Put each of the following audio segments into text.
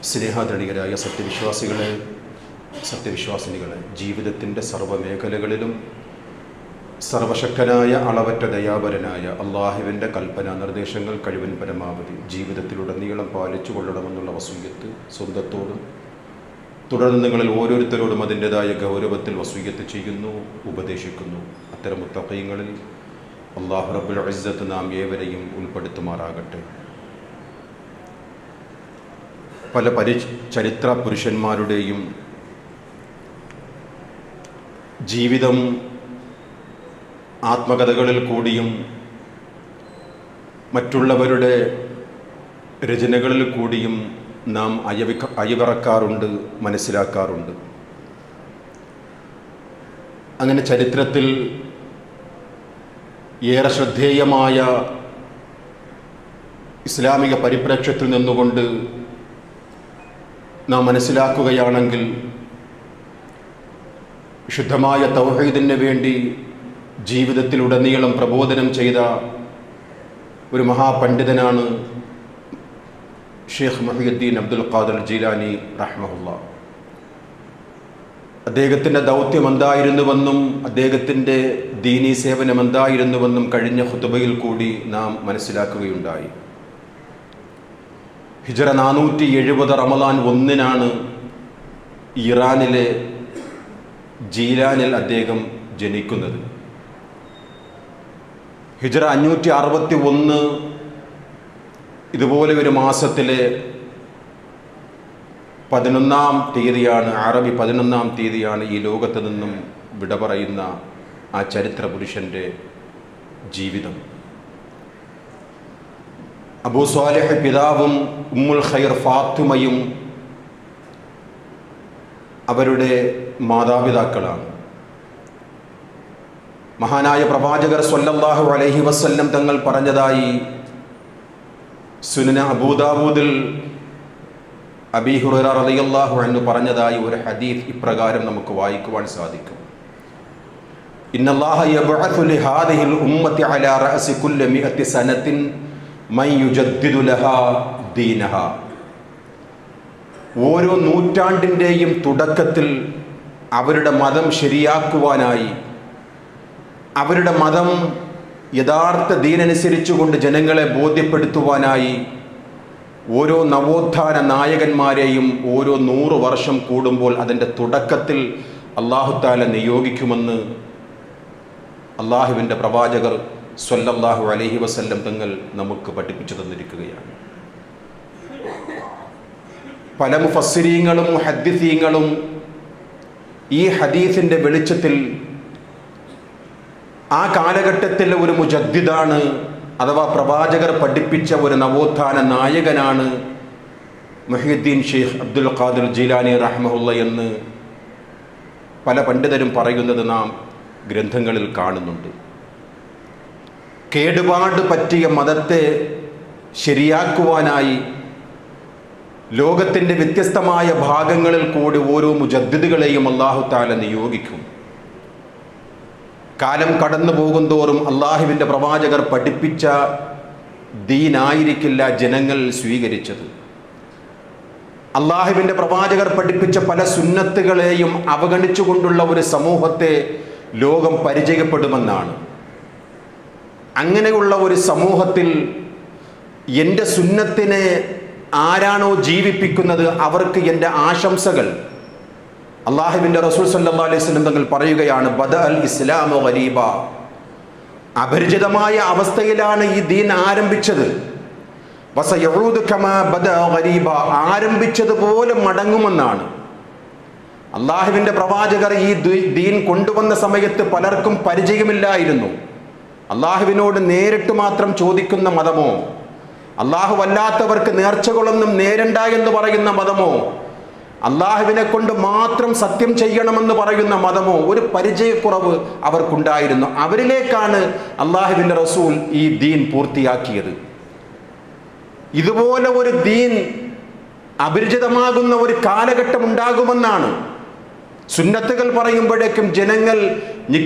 സ്നേഹാദണികരായ സത്യവിശ്വാസികളെ സത്യവിശ്വാസിനികളെ ജീവിതത്തിൻ്റെ സർവ്വമേഖലകളിലും സർവശക്തനായ അളവറ്റ ദയാപരനായ അള്ളാഹുവിൻ്റെ കൽപ്പന നിർദ്ദേശങ്ങൾ കഴിവൻ പരമാവധി ജീവിതത്തിലുടനീളം പാലിച്ചു കൊള്ളണമെന്നുള്ള വസൂയത്ത് സ്വന്തത്തോടും തുടർന്ന് നിങ്ങളിൽ ഓരോരുത്തരോടും അതിൻ്റെതായ ഗൗരവത്തിൽ വസൂയത്ത് ചെയ്യുന്നു ഉപദേശിക്കുന്നു അത്തരം മുത്തക്കയങ്ങളിൽ അള്ളാഹു റബ്ബുൽ ഇസ്സത്ത് നാം ഏവരെയും ഉൾപ്പെടുത്തുമാറാകട്ടെ പല പരി ചരിത്ര പുരുഷന്മാരുടെയും ജീവിതം ആത്മകഥകളിൽ കൂടിയും മറ്റുള്ളവരുടെ രചനകളിൽ കൂടിയും നാം അയവിക്ക അയവിറക്കാറുണ്ട് മനസ്സിലാക്കാറുണ്ട് അങ്ങനെ ചരിത്രത്തിൽ ഏറെ ശ്രദ്ധേയമായ ഇസ്ലാമിക പരിപ്രേക്ഷ്യത്തിൽ നിന്നുകൊണ്ട് നാം മനസ്സിലാക്കുകയാണെങ്കിൽ ശുദ്ധമായ തൗഹീദിന് വേണ്ടി ജീവിതത്തിലുടനീളം പ്രബോധനം ചെയ്ത ഒരു മഹാപണ്ഡിതനാണ് ഷെയ്ഖ് മൊഹിയുദ്ദീൻ അബ്ദുൽ ഖാദർ ജീലാനി റഹ്മുല്ല അദ്ദേഹത്തിൻ്റെ ദൗത്യം എന്തായിരുന്നുവെന്നും അദ്ദേഹത്തിൻ്റെ ദീനീ സേവനം എന്തായിരുന്നുവെന്നും കഴിഞ്ഞ ഖുതുബയിൽ കൂടി നാം മനസ്സിലാക്കുകയുണ്ടായി ഹിജറ നാനൂറ്റി എഴുപത് റമലാൻ ഒന്നിനാണ് ഇറാനിലെ ജീലാനിൽ അദ്ദേഹം ജനിക്കുന്നത് ഹിജറ അഞ്ഞൂറ്റി അറുപത്തി ഒന്ന് ഇതുപോലെ ഒരു മാസത്തിലെ പതിനൊന്നാം തീയതിയാണ് അറബി പതിനൊന്നാം തീയതിയാണ് ഈ ലോകത്ത് നിന്നും വിട പറയുന്ന ആ ചരിത്ര പുരുഷൻ്റെ ജീവിതം അബൂ സ്വാലിഹ് പിതാവും ഉമ്മുൽ ഖൈർ ഫാത്തിമയും അവരുടെ മാതാപിതാക്കളാണ് മഹാനായ പ്രവാചകർ സ്വല്ലല്ലാഹു അലൈഹി വസല്ലം തങ്ങൾ പറഞ്ഞതായി സുനന അബൂദാബൂദിൽ അബീ ഹുറൈറ റളിയല്ലാഹു അൻഹു പറഞ്ഞതായി ഒരു ഹദീസ് ഇപ്രകാരം നമുക്ക് വായിക്കുവാൻ സാധിക്കും ഇന്നല്ലാഹ യബ്അത്തു ലിഹാദിഹിൽ ഉമ്മത്തി അലാ റഅസി കുല്ലി മിഅത്തി സനത്തിൻ മൻ യുജദ്ദിദു ലഹാ ദീനഹാ ഓരോ നൂറ്റാണ്ടിൻ്റെയും തുടക്കത്തിൽ അവരുടെ മതം ശരിയാക്കുവാനായി അവരുടെ മതം യഥാർത്ഥ ദീനനുസരിച്ചുകൊണ്ട് ജനങ്ങളെ ബോധ്യപ്പെടുത്തുവാനായി ഓരോ നവോത്ഥാന നായകന്മാരെയും ഓരോ നൂറ് വർഷം കൂടുമ്പോൾ അതിൻ്റെ തുടക്കത്തിൽ അള്ളാഹുത്താല നിയോഗിക്കുമെന്ന് അള്ളാഹുവിൻ്റെ പ്രവാചകർ സ്വല്ലല്ലാഹു അലൈഹി വസല്ലം തങ്ങൾ നമുക്ക് പഠിപ്പിച്ചു തന്നിരിക്കുകയാണ് പല മുഫസ്സിരീങ്ങളും ഹദ്ദിസീങ്ങളും ഈ ഹദീസിൻ്റെ വെളിച്ചത്തിൽ ആ കാലഘട്ടത്തിൽ ഒരു മുജദ്ദിദാണ് അഥവാ പ്രവാചകർ പഠിപ്പിച്ച ഒരു നവോത്ഥാന നായകനാണ് മൊഹീദ്ദീൻ ഷെയ്ഖ് അബ്ദുൽ ഖാദിർ ജീലാനി റഹ്മുള്ള എന്ന് പല പണ്ഡിതരും പറയുന്നത് നാം ഗ്രന്ഥങ്ങളിൽ കാണുന്നുണ്ട് കേടുപാട് പറ്റിയ മതത്തെ ശരിയാക്കുവാനായി ലോകത്തിൻ്റെ വ്യത്യസ്തമായ ഭാഗങ്ങളിൽ കൂടി ഓരോ മുജദ്ദിദുകളെയും അള്ളാഹു താല നിയോഗിക്കും കാലം കടന്നു പോകുന്തോറും അള്ളാഹുവിൻ്റെ പ്രവാചകർ പഠിപ്പിച്ച ദീനായിരിക്കില്ല ജനങ്ങൾ സ്വീകരിച്ചത് അള്ളാഹുവിൻ്റെ പ്രവാചകർ പഠിപ്പിച്ച പല സുന്നത്തുകളെയും അവഗണിച്ചുകൊണ്ടുള്ള ഒരു സമൂഹത്തെ ലോകം പരിചയപ്പെടുമെന്നാണ് അങ്ങനെയുള്ള ഒരു സമൂഹത്തിൽ എൻ്റെ സുന്നത്തിനെ ആരാണോ ജീവിപ്പിക്കുന്നത് അവർക്ക് എൻ്റെ ആശംസകൾ അള്ളാഹുവിൻ്റെ റസൂൽ സല്ലാ അലൈഹി സ്വലം തങ്ങൾ പറയുകയാണ് ബദ അൽ ഇസ്ലാമോ ഗരീബ അപരിചിതമായ അവസ്ഥയിലാണ് ഈ ദീൻ ആരംഭിച്ചത് വസയൂദ് കമാ ബദ ഗരീബ ആരംഭിച്ചതുപോലെ മടങ്ങുമെന്നാണ് അള്ളാഹുവിൻ്റെ പ്രവാചകർ ഈ ദീൻ കൊണ്ടുവന്ന സമയത്ത് പലർക്കും പരിചയമില്ലായിരുന്നു അള്ളാഹുവിനോട് നേരിട്ട് മാത്രം ചോദിക്കുന്ന മതമോ അള്ളാഹു അല്ലാത്തവർക്ക് നേർച്ചകളൊന്നും നേരണ്ട എന്ന് പറയുന്ന മതമോ അള്ളാഹുവിനെ കൊണ്ട് മാത്രം സത്യം ചെയ്യണമെന്ന് പറയുന്ന മതമോ ഒരു പരിചയക്കുറവ് അവർക്കുണ്ടായിരുന്നു അവരിലേക്കാണ് അള്ളാഹുവിൻ്റെ റസൂൽ ഈ ദീൻ പൂർത്തിയാക്കിയത് ഇതുപോലെ ഒരു ദീൻ അപരിചിതമാകുന്ന ഒരു കാലഘട്ടം ഉണ്ടാകുമെന്നാണ് സുന്നത്തുകൾ പറയുമ്പോഴേക്കും ജനങ്ങൾ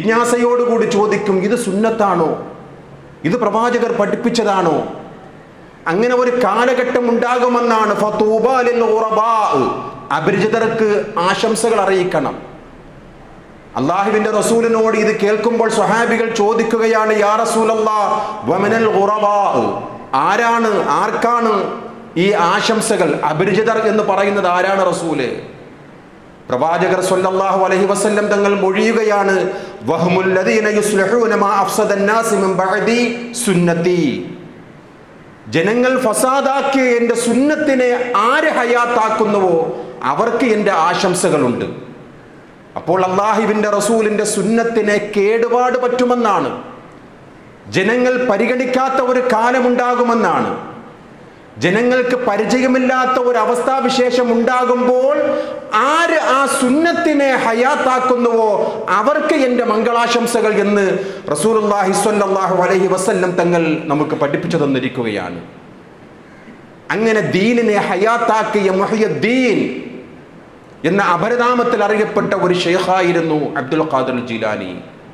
ജിജ്ഞാസയോടുകൂടി ചോദിക്കും ഇത് സുന്നത്താണോ ഇത് പ്രവാചകർ പഠിപ്പിച്ചതാണോ അങ്ങനെ ഒരു കാലഘട്ടം ഉണ്ടാകുമെന്നാണ് ഫതൂബാ ലിൽ ഖുറബാ. അപരിചിതർക്ക് ആശംസകൾ അറിയിക്കണം അള്ളാഹുവിന്റെ റസൂലിനോട് ഇത് കേൾക്കുമ്പോൾ സ്വഹാബികൾ ചോദിക്കുകയാണ് യാ റസൂലല്ലാ വമനൽ ഖുറബാ ആരാണ് ആർക്കാണ് ഈ ആശംസകൾ അപരിചിതർ എന്ന് പറയുന്നത് ആരാണ് റസൂല് പ്രവാചകർ സ്വല്ലല്ലാഹു അലൈഹി വസല്ലം തങ്ങൾ മൊഴിയുകയാണ് വഹ്മുൽ ലദീന യുസ്ലിഹൂന മാ അഫ്സദൻ നാസി മിൻ ബഅദി സുന്നത്തി ജനങ്ങൾ ഫസാദാക്കിയ എൻ്റെ സുന്നത്തിനെ ആര് ഹയാത്താക്കുന്നുവോ അവർക്ക് എൻ്റെ ആശംസകളുണ്ട് അപ്പോൾ അള്ളാഹിവിൻ്റെ റസൂലിൻ്റെ സുന്നത്തിനെ കേടുപാട് പറ്റുമെന്നാണ് ജനങ്ങൾ പരിഗണിക്കാത്ത ഒരു കാലമുണ്ടാകുമെന്നാണ് ജനങ്ങൾക്ക് പരിചയമില്ലാത്ത ഒരു അവസ്ഥാവിശേഷം ഉണ്ടാകുമ്പോൾ ആര് ആ സുന്നത്തിനെ ഹയാത്താക്കുന്നുവോ അവർക്ക് എൻ്റെ മംഗളാശംസകൾ എന്ന് റസൂലുള്ളാഹി സ്വല്ലല്ലാഹു അലൈഹി വസല്ലം തങ്ങൾ നമുക്ക് പഠിപ്പിച്ചു തന്നിരിക്കുകയാണ് അങ്ങനെ ദീനിനെ ഹയാത്താക്കിയ മുഹിയുദ്ദീൻ എന്ന അപരനാമത്തിൽ അറിയപ്പെട്ട ഒരു ഷെയ്ഖായിരുന്നു അബ്ദുൽ ഖാദർ ജീലാനി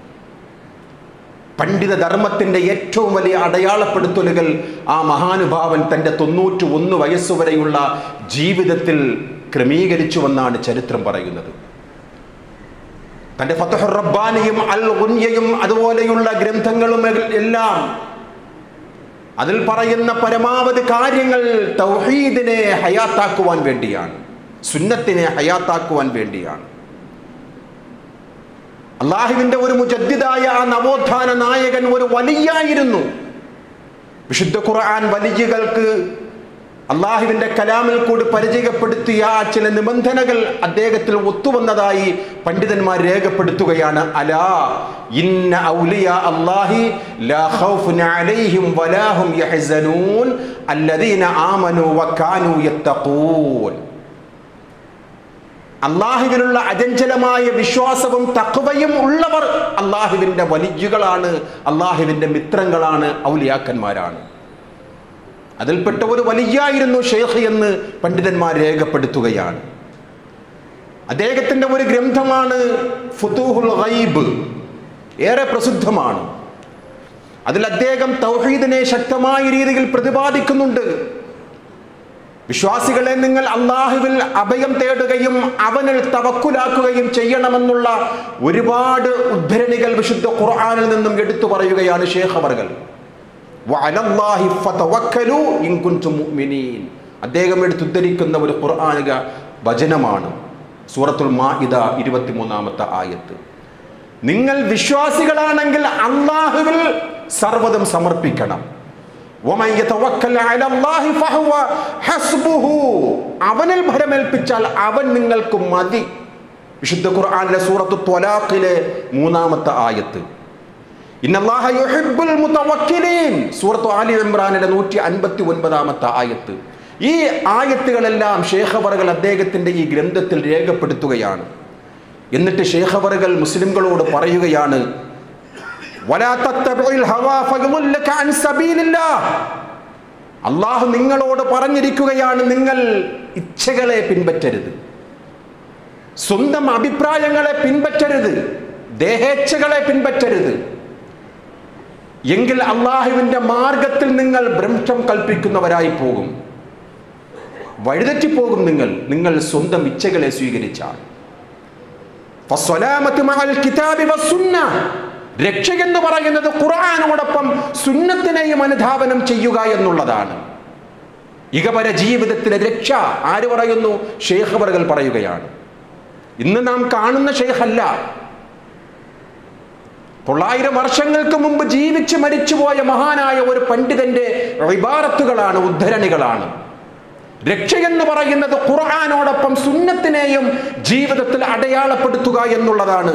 പണ്ഡിത ധർമ്മത്തിന്റെ ഏറ്റവും വലിയ അടയാളപ്പെടുത്തലുകൾ ആ മഹാനുഭാവൻ തൻ്റെ തൊണ്ണൂറ്റി ഒന്ന് വയസ്സുവരെയുള്ള ജീവിതത്തിൽ ക്രമീകരിച്ചുവെന്നാണ് ചരിത്രം പറയുന്നത് തൻ്റെ ഫതഹുർ റബ്ബാനിയും അൽ ഉന്യയും അതുപോലെയുള്ള ഗ്രന്ഥങ്ങളും എല്ലാം അതിൽ പറയുന്ന പരമാവധി കാര്യങ്ങൾ തൗഹീദിനെ ഹയാത്താക്കുവാൻ വേണ്ടിയാണ് സുന്നത്തിനെ ഹയാത്താക്കുവാൻ വേണ്ടിയാണ് അള്ളാഹുവിന്റെ ഒരു മുജദ്ദിദായ ആ നവോത്ഥാന നായകൻ ഒരു വലിയായിരുന്നു വിശുദ്ധ ഖുർആൻ വലിയകൾക്ക് അള്ളാഹുവിന്റെ കലാമിൽ കൂടി പരിചയപ്പെടുത്തിയ ആ ചില നിബന്ധനകൾ അദ്ദേഹത്തിൽ ഒത്തുവന്നതായി പണ്ഡിതന്മാർ രേഖപ്പെടുത്തുകയാണ് അലാ ഇന്ന ഔലിയ അല്ലാഹി ലാ ഖൗഫുൻ അലൈഹിം വലാഹും യഹ്സനൂൻ അല്ലദീന ആമനു വകാനു യത്തഖൂൻ അള്ളാഹുവിനുള്ള അചഞ്ചലമായ വിശ്വാസവും തക്വയും ഉള്ളവർ അള്ളാഹുവിൻ്റെ വലിയുകളാണ് അള്ളാഹുവിൻ്റെ മിത്രങ്ങളാണ് ഔലിയാക്കന്മാരാണ് അതിൽപ്പെട്ട ഒരു വലിയായിരുന്നു ഷെയ്ഖ് എന്ന് പണ്ഡിതന്മാർ രേഖപ്പെടുത്തുകയാണ് അദ്ദേഹത്തിൻ്റെ ഒരു ഗ്രന്ഥമാണ് ഫുതൂഹുൽ ഗൈബ് ഏറെ പ്രസിദ്ധമാണ് അതിൽ അദ്ദേഹം തൗഹീദിനെ ശക്തമായ രീതിയിൽ പ്രതിപാദിക്കുന്നുണ്ട് വിശ്വാസികളെ നിങ്ങൾ അള്ളാഹുവിൽ അഭയം തേടുകയും അവനിൽ തവക്കുലാക്കുകയും ചെയ്യണമെന്നുള്ള ഒരുപാട് ഉദ്ധരണികൾ വിശുദ്ധ ഖുർആനിൽ നിന്നും എടുത്തു പറയുകയാണ് ഷേഖ് അവർകൾ അദ്ദേഹം എടുത്തുദ്ധരിക്കുന്ന ഒരു ഖുർആാനിക വചനമാണ് സൂറത്തുൽ മാഇദ ഇരുപത്തിമൂന്നാമത്തെ ആയത്ത് നിങ്ങൾ വിശ്വാസികളാണെങ്കിൽ അള്ളാഹുവിൽ സർവ്വതും സമർപ്പിക്കണം ومن يتوكل على الله فهو حسبه അവനിൽ ഭരമേൽപ്പിച്ചാൽ അവൻ നിങ്ങൾക്ക് മതി വിശുദ്ധ ഖുർആനിലെ സൂറത്ത് ത്വലാഖിലെ മൂന്നാമത്തെ ആയത്ത് ഇന്നല്ലാഹ യുഹിബ്ബുൽ മുതവക്കിലീൻ സൂറത്ത് ആലി ഇമ്രാനിലെ നൂറ്റി അൻപത്തി ഒൻപതാമത്തെ ആയത്ത് ഈ ആയത്തുകളെല്ലാം ഷേഖവറുകൾ അദ്ദേഹത്തിൻ്റെ ഈ ഗ്രന്ഥത്തിൽ രേഖപ്പെടുത്തുകയാണ് എന്നിട്ട് ഷേഖവറുകൾ മുസ്ലിംകളോട് പറയുകയാണ് അള്ളാഹു നിങ്ങളോട് പറഞ്ഞിരിക്കുകയാണ് നിങ്ങൾ ഇച്ഛകളെ പിൻപറ്റരുത് സ്വന്തം അഭിപ്രായങ്ങളെ പിൻപറ്റരുത് ദേഹേച്ഛകളെ പിൻപറ്റരുത് എങ്കിൽ അള്ളാഹുവിൻ്റെ മാർഗത്തിൽ നിങ്ങൾ ഭ്രംശം കൽപ്പിക്കുന്നവരായി പോകും വഴിതെറ്റിപ്പോകും നിങ്ങൾ നിങ്ങൾ സ്വന്തം ഇച്ഛകളെ സ്വീകരിച്ചാൽ രക്ഷ എന്ന് പറയുന്നത് ഖുർആാനോടൊപ്പം സുന്നത്തിനെയും അനുധാവനം ചെയ്യുക എന്നുള്ളതാണ് ഇകപര ജീവിതത്തിലെ രക്ഷ ആര് പറയുന്നു ഷേഖബറുകൾ പറയുകയാണ് ഇന്ന് നാം കാണുന്ന ഷെയ്ഖല്ല തൊള്ളായിരം വർഷങ്ങൾക്ക് മുമ്പ് ജീവിച്ച് മരിച്ചുപോയ മഹാനായ ഒരു പണ്ഡിതന്റെ ഇബാറത്തുകളാണ് ഉദ്ധരണികളാണ് രക്ഷ എന്ന് പറയുന്നത് ഖുർആാനോടൊപ്പം സുന്നത്തിനെയും ജീവിതത്തിൽ അടയാളപ്പെടുത്തുക എന്നുള്ളതാണ്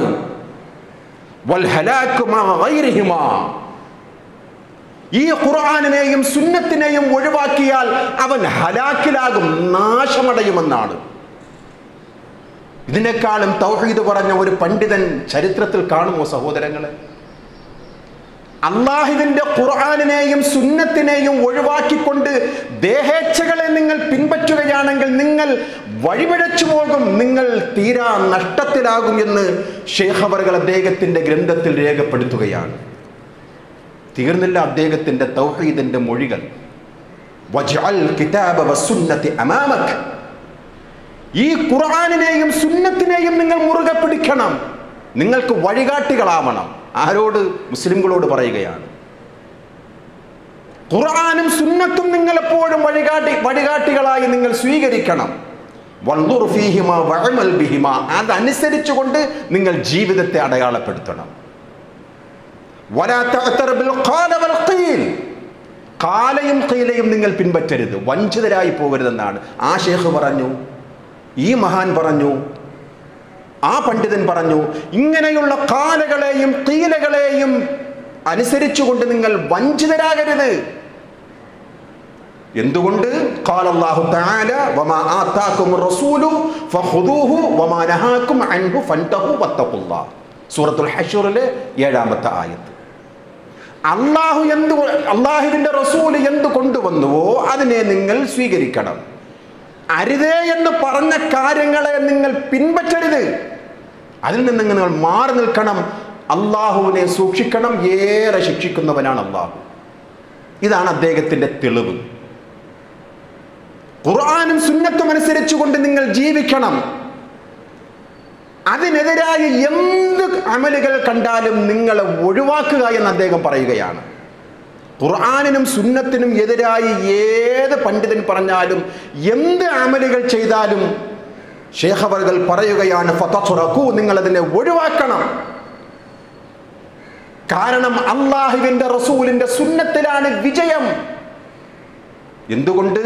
ഈ ഖുർആാനിനെയും സുന്നത്തിനെയും ഒഴിവാക്കിയാൽ അവൻ ഹലാക്കിലാകും നാശമടയുമെന്നാണ് ഇതിനേക്കാളും തൗഹീദ് പറഞ്ഞ ഒരു പണ്ഡിതൻ ചരിത്രത്തിൽ കാണുമോ സഹോദരങ്ങളെ അള്ളാഹുവിന്റെ ഖുർആാനിനെയും സുന്നത്തിനെയും ഒഴിവാക്കിക്കൊണ്ട് ദേഹേച്ഛകളെ നിങ്ങൾ പിൻപറ്റുകയാണെങ്കിൽ നിങ്ങൾ വഴിപിഴച്ചു പോകും നിങ്ങൾ തീരാ നഷ്ടത്തിലാകും എന്ന് ഷേഖബറുകൾ അദ്ദേഹത്തിൻ്റെ ഗ്രന്ഥത്തിൽ രേഖപ്പെടുത്തുകയാണ് തീർന്നില്ല അദ്ദേഹത്തിൻ്റെ തൗഹീദിൻ്റെ മൊഴികൾ വജ്അൽ കിതാബ വസുന്നത്തി അമാമക് ഈ ഖുർആനിനെയും സുന്നത്തിനെയും നിങ്ങൾ മുറുകെ പിടിക്കണം നിങ്ങൾക്ക് വഴികാട്ടികളാവണം ആരോട് മുസ്ലിംകളോട് പറയുകയാണ് ഖുർആനും സുന്നത്തും നിങ്ങൾ എപ്പോഴും വഴികാട്ടി വഴികാട്ടികളായി നിങ്ങൾ സ്വീകരിക്കണം വൻദുർ ഫീഹിമ വഅമൽ ബിഹിമ അതനുസരിച്ചുകൊണ്ട് നിങ്ങൾ ജീവിതത്തെ അടയാളപ്പെടുത്തണം വലാ തഅ്തർ ബിൽ ഖാല വൽ ഖീൽ കാലയും കീലയും നിങ്ങൾ പിൻപറ്റരുത് വഞ്ചിതരായി പോകരുതെന്നാണ് ആ ഷേഖ് പറഞ്ഞു ഈ മഹാൻ പറഞ്ഞു ആ പണ്ഡിതൻ പറഞ്ഞു ഇങ്ങനെയുള്ള കാലകളെയും കീലകളെയും അനുസരിച്ചുകൊണ്ട് നിങ്ങൾ വഞ്ചിതരാകരുത് എന്തുകൊണ്ട് قال الله تعالى وما آتاكم الرسول فخذوه وما نهاكم عنه فانتهوا واتقوا الله സൂറത്തുൽ ഹഷറിലെ ഏഴാമത്തെ ആയത്ത് അള്ളാഹു എന്ത് അള്ളാഹുവിൻ്റെ റസൂൽ എന്ത് കൊണ്ടുവന്നുവോ അതിനെ നിങ്ങൾ സ്വീകരിക്കണം അരുതേ എന്ന് പറഞ്ഞ കാര്യങ്ങളെ നിങ്ങൾ പിൻപറ്റരുത് അതിൽ നിന്ന് നിങ്ങൾ മാറി നിൽക്കണം അള്ളാഹുവിനെ സൂക്ഷിക്കണം ഏറെ ശിക്ഷിക്കുന്നവനാണ് അള്ളാഹു ഇതാണ് അദ്ദേഹത്തിൻ്റെ തെളിവ് ഖുർആാനും സുന്നത്തും അനുസരിച്ചുകൊണ്ട് നിങ്ങൾ ജീവിക്കണം അതിനെതിരായ എന്ത് അമലുകൾ കണ്ടാലും നിങ്ങളെ ഒഴിവാക്കുക എന്ന് അദ്ദേഹം പറയുകയാണ് ഖുർആാനിനും സുന്നത്തിനും എതിരായി ഏത് പണ്ഡിതൻ പറഞ്ഞാലും എന്ത് അമലുകൾ ചെയ്താലും ഷേഖവർകൾ പറയുകയാണ് ഫതഖുറഖു നിങ്ങൾ അതിനെ ഒഴിവാക്കണം കാരണം അള്ളാഹുവിന്റെ റസൂലിന്റെ സുന്നത്തിലാണ് വിജയം എന്തുകൊണ്ട്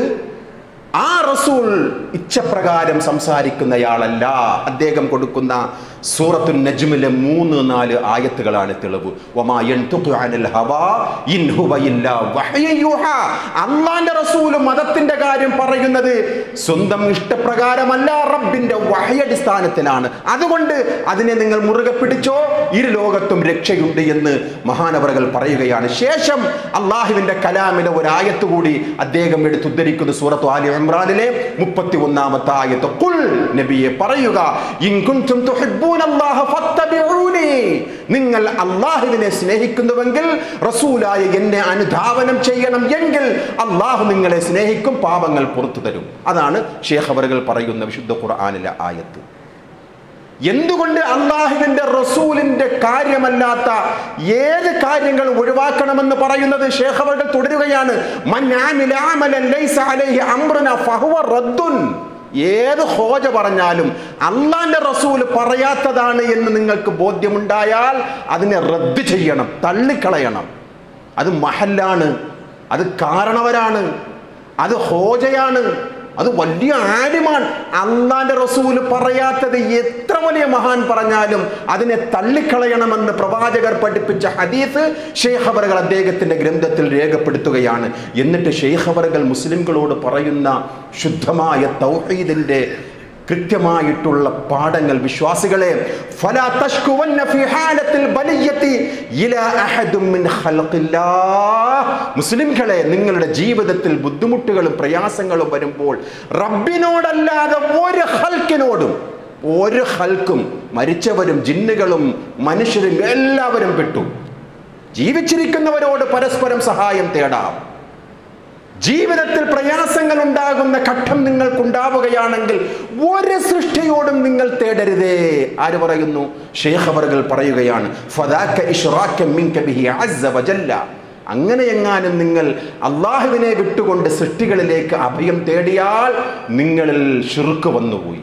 ആ റസൂൽ ഇച്ഛപ്രകാരം സംസാരിക്കുന്നയാളല്ല അദ്ദേഹം കൊടുക്കുന്ന സൂറത്തു നജ്മിലെ മൂന്ന് നാല് ആയത്തുകളാണ് തെളിവ് വമാ യൻതുഖു അനിൽ ഹവാ ഇൻ ഹുവ ഇല്ലാ വഹ്യൻ യൂഹാ. അള്ളാന്റെ റസൂല് മതത്തിന്റെ കാര്യം പറയുന്നത് സ്വന്തം ഇഷ്ടപ്രകാരമല്ല റബ്ബിന്റെ വഹയടിസ്ഥാനത്തിലാണ് അതുകൊണ്ട് അതിനെ നിങ്ങൾ മുറുകെ പിടിച്ചോ ഇരു ലോകത്തും രക്ഷയുണ്ട് എന്ന് മഹാനവറുകൾ പറയുകയാണ് ശേഷം അള്ളാഹുവിന്റെ കലാമിലെ ഒരു ആയത്ത് കൂടി അദ്ദേഹം എടുത്തുദ്ധരിക്കുന്ന സൂറത്ത് ആലി ഇമ്രാനിലെ മുപ്പത്തി ഒന്നാമത്തെ ആയത്ത് കുൽ നബിയെ പറയുക ഇൻ കുൻതും തുഹിബ്ബൂനല്ലാഹ ഫത്തബിഊനി നിങ്ങൾ അള്ളാഹുവിനെ സ്നേഹിക്കുന്നുവെങ്കിൽ റസൂലായ എന്നെ അനുധാവനം ചെയ്യണം എങ്കിൽ അള്ളാഹു നിങ്ങളെ സ്നേഹിക്കും പാപങ്ങൾ പുറത്തു തരും അതാണ് ഷേഖ് അവറുകൾ പറയുന്ന വിശുദ്ധ ഖുർആനിലെ ആയത്ത് എന്തുകൊണ്ട് അള്ളാഹുവിന്റെ റസൂലിന്റെ കാര്യമല്ലാത്ത ഏത് കാര്യങ്ങൾ ഒഴിവാക്കണമെന്ന് പറയുന്നത് ഷേഖ് അവர்கள் തുടരുകയാണ് മൻ ആമില അമലൻ ലൈസ അലൈഹി അംറുന ഫഹുവ റദ്ദുൻ ഏത് ഹോജ പറഞ്ഞാലും അള്ളാന്റെ റസൂല് പറയാത്തതാണ് എന്ന് നിങ്ങൾക്ക് ബോധ്യമുണ്ടായാൽ അതിനെ റദ്ദ് ചെയ്യണം തള്ളിക്കളയണം അത് മഹല്ലാണ് അത് കാരണവരാണ് അത് ഹോജയാണ് അത് വലിയ ആര്യമാണ് അള്ളാന്റെ റസൂല് പറയാത്തത് എത്ര വലിയ മഹാൻ പറഞ്ഞാലും അതിനെ തള്ളിക്കളയണമെന്ന് പ്രവാചകർ പഠിപ്പിച്ച ഹദീസ് ഷെയ്ഖ് അവറുകൾ അദ്ദേഹത്തിന്റെ ഗ്രന്ഥത്തിൽ രേഖപ്പെടുത്തുകയാണ് എന്നിട്ട് ഷെയ്ഖ് അവറുകൾ മുസ്ലിംകളോട് പറയുന്ന ശുദ്ധമായ തൗഹീദിന്റെ കൃത്യമായിട്ടുള്ള പാഠങ്ങൾ വിശ്വാസികളെ ഫലാ തഷ്കുവന്ന ഫി ഹാലത്തിൽ ബലിയത്തി ഇലാ അഹദും മിൻ ഖൽഖില്ലാഹ് മുസ്ലിംകളെ നിങ്ങളുടെ ജീവിതത്തിൽ ബുദ്ധിമുട്ടുകളും പ്രയാസങ്ങളും വരുമ്പോൾ റബ്ബിനോടല്ലാതെ ഒരു ഹൽക്കിനോടും ഒരു ഹൽക്കും മരിച്ചവരും ജിന്നുകളും മനുഷ്യരും എല്ലാവരും പെട്ടു ജീവിച്ചിരിക്കുന്നവരോട് പരസ്പരം സഹായം തേടാം ജീവിതത്തിൽ പ്രയാസങ്ങൾ ഉണ്ടാകുന്ന ഘട്ടം നിങ്ങൾക്കുണ്ടാവുകയാണെങ്കിൽ ഒരു സൃഷ്ടിയോടും നിങ്ങൾ തേടരുതേ ആര് പറയുന്നു ഷെയ്ഖ് അവറുകൾ പറയുകയാണ് ഫദാക ഇഷ്റാക മിൻക ബിഹി അസ്സ വജല്ല അങ്ങനെ എങ്ങാനും നിങ്ങൾ അള്ളാഹുവിനെ വിട്ടുകൊണ്ട് സൃഷ്ടികളിലേക്ക് അഭയം തേടിയാൽ നിങ്ങളിൽ ഷിർക്ക് വന്നുപോയി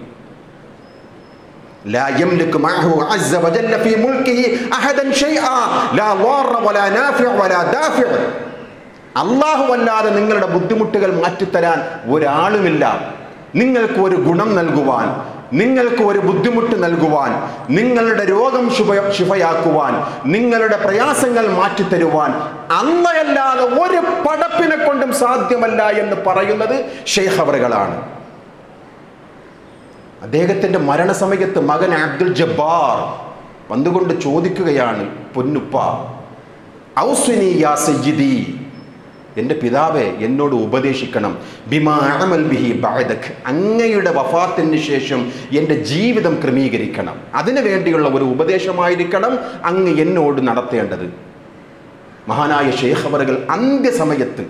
لا يملك معه عز وجل في ملكه أحدا شيئا لا ضار ولا نافع ولا دافع അള്ളാഹു അല്ലാതെ നിങ്ങളുടെ ബുദ്ധിമുട്ടുകൾ മാറ്റിത്തരാൻ ഒരാളുമില്ല നിങ്ങൾക്ക് ഒരു ഗുണം നൽകുവാൻ നിങ്ങൾക്ക് ഒരു ബുദ്ധിമുട്ട് നൽകുവാൻ നിങ്ങളുടെ രോഗം ശുഭ ശുഭയാക്കുവാൻ നിങ്ങളുടെ പ്രയാസങ്ങൾ മാറ്റിത്തരുവാൻ അന്നയല്ലാതെ ഒരു പടപ്പിനെ കൊണ്ടും സാധ്യമല്ല എന്ന് പറയുന്നത് ഷെയ്ഖ് അവറുകളാണ് അദ്ദേഹത്തിന്റെ മരണസമയത്ത് മകൻ അബ്ദുൽ ജബ്ബാർ വന്നുകൊണ്ട് ചോദിക്കുകയാണ് പൊന്നുപ്പ ഔസ്വിനി യാ സയ്യിദി എൻ്റെ പിതാവെ എന്നോട് ഉപദേശിക്കണം ബിമാ അമൽ ബിഹി ബഅദക് അങ്ങയുടെ വഫാത്തിന് ശേഷം എൻ്റെ ജീവിതം ക്രമീകരിക്കണം അതിനു വേണ്ടിയുള്ള ഒരു ഉപദേശമായിരിക്കണം അങ്ങ് എന്നോട് നടത്തേണ്ടത് മഹാനായ ഷേഖ് അവറുകൾ അന്ത്യസമയത്ത്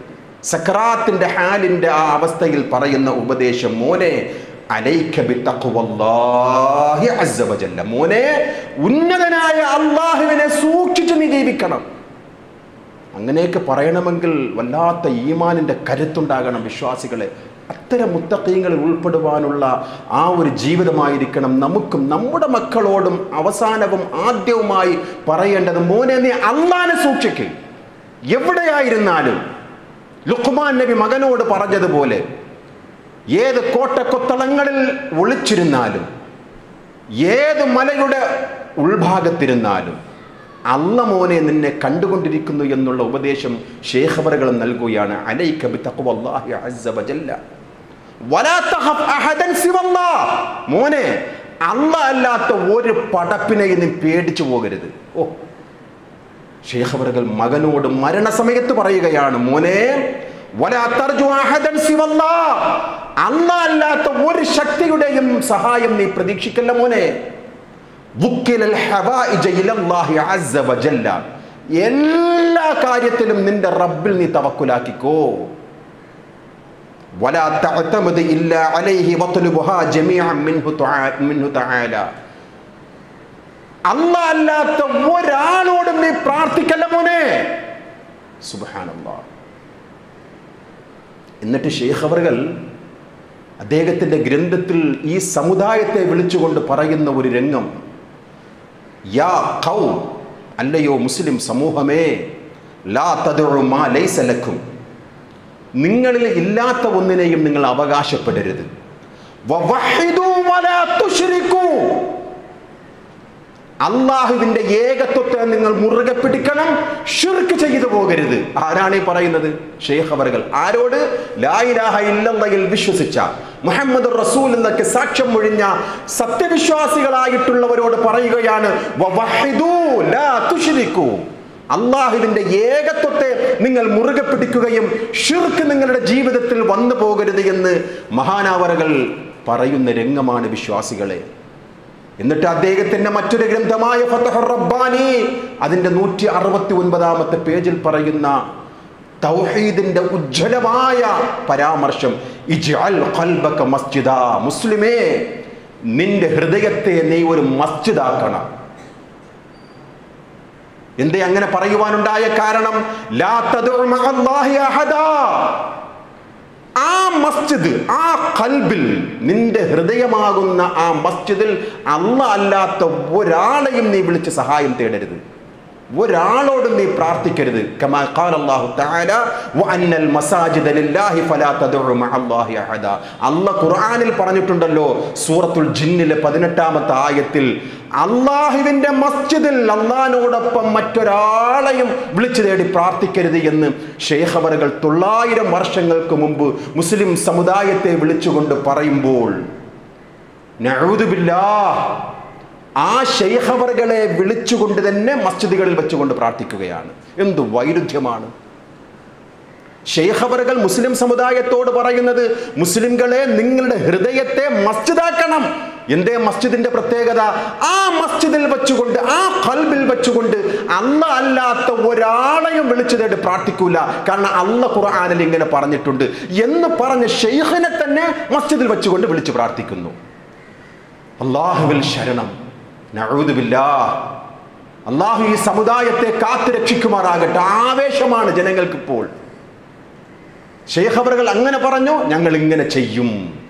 സക്രാത്തിന്റെ ഹാലിന്റെ ആ അവസ്ഥയിൽ പറയുന്ന ഉപദേശം മോനെ അലൈക ബിത്തഖ്വല്ലാഹി അസ്സ വജല്ല മോനെ ഉന്നതനായ അള്ളാഹുവിനെ സൂക്ഷിച്ച് നീ ജീവിക്കണം അങ്ങനെയൊക്കെ പറയണമെങ്കിൽ വല്ലാത്ത ഈമാനിൻ്റെ കരുത്തുണ്ടാകണം വിശ്വാസികളെ അത്തരം മുത്തക്കീങ്ങളിൽ ഉൾപ്പെടുവാനുള്ള ആ ഒരു ജീവിതമായിരിക്കണം നമുക്കും നമ്മുടെ മക്കളോടും അവസാനവും ആദ്യവുമായി പറയേണ്ടത് മോനെ നീ അള്ളാനെ സൂക്ഷിക്കുക എവിടെയായിരുന്നാലും ലുഖ്മാൻ നബി മകനോട് പറഞ്ഞതുപോലെ ഏത് കോട്ടക്കൊത്തളങ്ങളിൽ ഒളിച്ചിരുന്നാലും ഏത് മലയുടെ ഉൾഭാഗത്തിരുന്നാലും അല്ല മോനെ നിന്നെ കണ്ടുകൊണ്ടിരിക്കുന്നു എന്നുള്ള ഉപദേശം ശേഖബറുകൾ നൽകുകയാണ് അലൈക ബിത്തഖ്വല്ലാഹി അസ്സ വജല്ല വലാ തഖഫ് അഹദൻ സിവല്ലാഹ് മോനെ അല്ല അല്ലാത്ത ഒരു പടപ്പിനെയും നീ പേടിച്ചു പോകരുത് ഓ ഷേഖബറുകൾ മകനോട് മരണസമയത്ത് പറയുകയാണ് മോനെ വലാ തർജു അഹദൻ സിവല്ലാഹ് അല്ല അല്ലാത്ത ഒരു ശക്തിയുടെയും സഹായം നീ പ്രതീക്ഷിക്കല്ല മോനെ വുക്കിലൽ ഹവായിജ ഇലല്ലാഹി അസ്സ വജല്ല. എല്ലാ കാര്യത്തിലും നിന്റെ റബ്ബിൽ നീ തവക്കുലാക്കിക്കോ വലാ തഅതമദ് ഇല്ലാ അലൈഹി വത്ലുബുഹാ ജമീഅൻ മിൻഹു തആ- മിൻഹു തആല അല്ല അല്ലാത്ത ഒരാളോടും നീ പ്രാർത്ഥിക്കല്ല മോനെ സുബ്ഹാനല്ലാഹ് എന്നിട്ട് ഷെയ്ഖ് അവറുകൾ അദ്ദേഹത്തിൻ്റെ ഗ്രന്ഥത്തിൽ ഈ സമുദായത്തെ വിളിച്ചുകൊണ്ട് പറയുന്ന ഒരു രംഗം യാ ഖൗ അല്ലയോ മുസ്ലിം സമൂഹമേ ലാ തദഉ മാ ലൈസ ലക്കും നിങ്ങളിൽ ഇല്ലാത്ത ഒന്നിനെയും നിങ്ങൾ അവകാശപ്പെടരുത് വവഹിദു വലാ തുശ്രിക്കൂ അള്ളാഹുവിന്റെ ഏകത്വത്തെ നിങ്ങൾ മുറുകെ പിടിക്കണം ഷിർക്ക് ചെയ്തു പോകരുത് ആരാണ് ഈ പറയുന്നത് ഷെയ്ഖ് അവറുകൾ ആരോട് ലായിലാഹ ഇല്ലയിൽ വിശ്വസിച്ച മുഹമ്മദ് റസൂൽ എന്നൊക്കെ സാക്ഷ്യം മൊഴിഞ്ഞ സത്യവിശ്വാസികളായിട്ടുള്ളവരോട് പറയുകയാണ് വവഹിദൂ ലാ തുശ്രിക്കൂ അള്ളാഹുവിന്റെ ഏകത്വത്തെ നിങ്ങൾ മുറുകെ പിടിക്കുകയും ഷിർക്ക് നിങ്ങളുടെ ജീവിതത്തിൽ വന്നു പോകരുത് എന്ന് മഹാനാവറകൾ പറയുന്ന രംഗമാണ് വിശ്വാസികളെ എന്നിട്ട് അദ്ദേഹത്തിന്റെ മറ്റൊരു ഗ്രന്ഥമായ ഫതഹുർ റബ്ബാനി അതിന്റെ നൂറ്റി അറുപത്തി ഒൻപതാമത്തെ പേജിൽ പറയുന്ന തൗഹീദിന്റെ ഉജ്ജ്വലമായ പരാമർശം ഇജ്അൽ ഖൽബക മസ്ജിദാ മുസ്ലിമേ നിന്റെ ഹൃദയത്തെ നീ ഒരു മസ്ജിദാക്കണം എന്തേ അങ്ങനെ പറയുവാനുണ്ടായ കാരണം ലാ തദ്ഉ മഅല്ലാഹി അഹദാ ആ മസ്ജിദ് ആ കൽബിൽ നിന്റെ ഹൃദയമാകുന്ന ആ മസ്ജിദിൽ അല്ല അല്ലാത്ത ഒരാളെയും നീ വിളിച്ച് സഹായം തേടരുത് ഒരാളോടും നീ പ്രാർത്ഥിക്കരുത് കമാ ഖാല അല്ലാഹു തആല വഅന്നൽ മസാജിദ ലില്ലാഹി ഫലാ തദ്ഉ മഅല്ലാഹി അഹദ അല്ല ഖുർആനിൽ പറഞ്ഞിട്ടുണ്ടല്ലോ സൂറത്തുൽ ജിന്നിലെ പതിനെട്ടാമത്തെ ആയത്തിൽ അള്ളാഹുവിന്റെ മസ്ജിദിൽ അള്ളഹാനോടൊപ്പം മറ്റൊരാളെയും വിളിച്ചു തേടി പ്രാർത്ഥിക്കരുത് എന്ന് ഷെയ്ഖവറുകൾ തൊള്ളായിരം വർഷങ്ങൾക്ക് മുമ്പ് മുസ്ലിം സമുദായത്തെ വിളിച്ചുകൊണ്ട് പറയുമ്പോൾ നഊദുബില്ലാ ആ ഷെയ്ഖവറുകളെ വിളിച്ചുകൊണ്ട് തന്നെ മസ്ജിദുകളിൽ വെച്ചുകൊണ്ട് പ്രാർത്ഥിക്കുകയാണ് എന്ത് വൈരുദ്ധ്യമാണ് ഷെയ്ഖവറുകൾ മുസ്ലിം സമുദായത്തോട് പറയുന്നത് മുസ്ലിംകളെ നിങ്ങളുടെ ഹൃദയത്തെ മസ്ജിദാക്കണം എന്തേ മസ്ജിദിന്റെ പ്രത്യേകത ആ മസ്ജിദിൽ വെച്ചുകൊണ്ട് ആ കൽബിൽ വെച്ചുകൊണ്ട് അല്ല അല്ലാത്ത ഒരാളെയും വിളിച്ചു തേടി പ്രാർത്ഥിക്കൂല കാരണം അല്ല ഖുർആാനിൽ ഇങ്ങനെ പറഞ്ഞിട്ടുണ്ട് എന്ന് പറഞ്ഞ് ഷെയ്ഖിനെ തന്നെ മസ്ജിദിൽ വെച്ചുകൊണ്ട് വിളിച്ചു പ്രാർത്ഥിക്കുന്നു അള്ളാഹുവിൽ ശരണം നഴുതുമില്ലാ അള്ളാഹു ഈ സമുദായത്തെ കാത്തു രക്ഷിക്കുമാറാകട്ടെ ആവേശമാണ് ജനങ്ങൾക്കിപ്പോൾ ഷെയ്ഖബറുകൾ അങ്ങനെ പറഞ്ഞു ഞങ്ങൾ ഇങ്ങനെ ചെയ്യും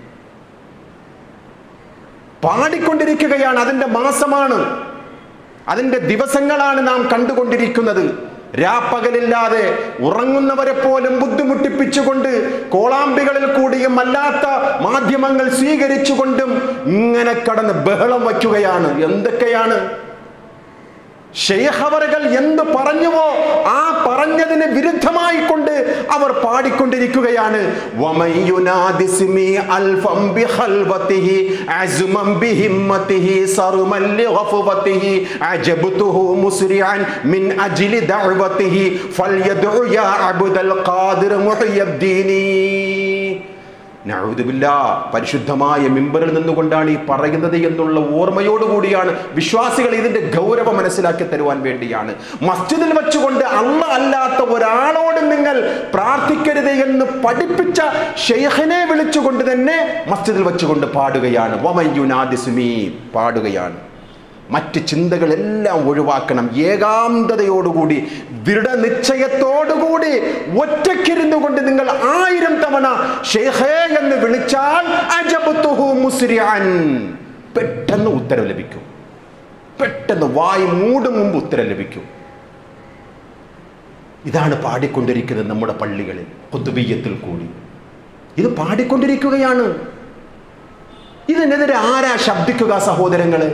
പാടിക്കൊണ്ടിരിക്കുകയാണ് അതിൻ്റെ മാസമാണ് അതിൻ്റെ ദിവസങ്ങളാണ് നാം കണ്ടുകൊണ്ടിരിക്കുന്നത് രാപ്പകലില്ലാതെ ഉറങ്ങുന്നവരെ പോലും ബുദ്ധിമുട്ടിപ്പിച്ചുകൊണ്ട് കോളാമ്പികളിൽ കൂടിയും അല്ലാത്ത മാധ്യമങ്ങൾ സ്വീകരിച്ചുകൊണ്ടും ഇങ്ങനെ കടന്ന് ബഹളം വയ്ക്കുകയാണ് എന്തൊക്കെയാണ് ഷെയ്ഖവറുകൾ എന്ത് പറഞ്ഞുവോ ആ പറഞ്ഞതിന് വിരുദ്ധമായി കൊണ്ട് അവർ പാടിക്കൊണ്ടിരിക്കുകയാണ് വമൻ യുനാദിസ്മി അൽഫം ബിഖൽവതിഹി അസ്മൻ ബിഹിമ്മതിഹി സർമൻ ലിഗഫവതിഹി അജബ്തുഹു മുസ്രിഅൻ മിൻ അജ്ലി ദഅവതിഹി ഫൽയദ്ഉ യാ അബ്ദൽ ഖാദിർ മുഹയ്യദ്ദീനി നഴുതുമില്ല പരിശുദ്ധമായ മിമ്പറിൽ നിന്നുകൊണ്ടാണ് ഈ പറയുന്നത് എന്നുള്ള ഓർമ്മയോടുകൂടിയാണ് വിശ്വാസികൾ ഇതിന്റെ ഗൗരവം മനസ്സിലാക്കി തരുവാൻ വേണ്ടിയാണ് മസ്ജിദിൽ വെച്ചുകൊണ്ട് അല്ല അല്ലാത്ത ഒരാളോട് നിങ്ങൾ പ്രാർത്ഥിക്കരുത് എന്ന് പഠിപ്പിച്ച ഷെയ്ഖിനെ വിളിച്ചുകൊണ്ട് തന്നെ മസ്ജിദിൽ വെച്ചുകൊണ്ട് പാടുകയാണ് വമയ്യുനാദിസ്മി പാടുകയാണ് മറ്റ് ചിന്തകളെല്ലാം ഒഴിവാക്കണം ഏകാന്തതയോടുകൂടി ദൃഢനിശ്ചയത്തോടുകൂടി ഒറ്റയ്ക്കിരുന്നു കൊണ്ട് നിങ്ങൾ ആയിരം തവണ ഷെയ്ഖേ എന്ന് വിളിച്ചാൽ അജബത്തുഹു മുസ്രിഅൻ പെട്ടെന്ന് ഉത്തരം ലഭിക്കും പെട്ടെന്ന് വായി മൂടും മുമ്പ് ഉത്തരം ലഭിക്കും ഇതാണ് പാടിക്കൊണ്ടിരിക്കുന്നത് നമ്മുടെ പള്ളികളിൽ കുത്തുബീയത്തിൽ കൂടി ഇത് പാടിക്കൊണ്ടിരിക്കുകയാണ് ഇതിനെതിരെ ആരാ ശബ്ദിക്കുക സഹോദരങ്ങളെ